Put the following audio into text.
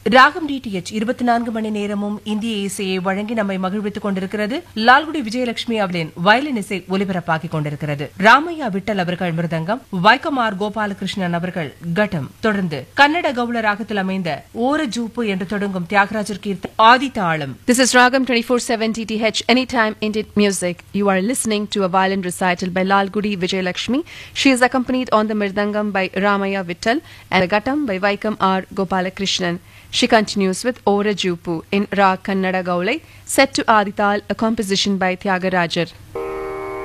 ராகம் டிடிஎச் இருபத்தி நான்கு மணி நேரமும் இந்திய இசையை வழங்கி நம்மை மகிழ்வித்துக் கொண்டிருக்கிறது லால்குடி விஜயலட்சுமி அவர்களின் வயலின் இசை ஒலிபரப்பாகிக் கொண்டிருக்கிறது ராமையா விட்டல் அவர்கள் மிருதங்கம் வைக்கமார் கோபாலகிருஷ்ணன் அவர்கள் கட்டம் தொடர்ந்து கன்னட கவுள ராகத்தில் அமைந்த ஓர ஜூப்பு என்று தொடங்கும் தியாகராஜர் கீர்த்தன் ஆதி தாளம் This is Ragam 24/7 TTH Anytime Indian Music. You are listening to a violin recital by Lal Gudi Vijayalakshmi. She is accompanied on the mirdangam by Ramaya Vittal and the ghattam by Vaikam R. Gopalakrishnan. She continues with Ora Jupu in Rag Kannada Gaulai, set to Adital, a composition by Tyagarajar.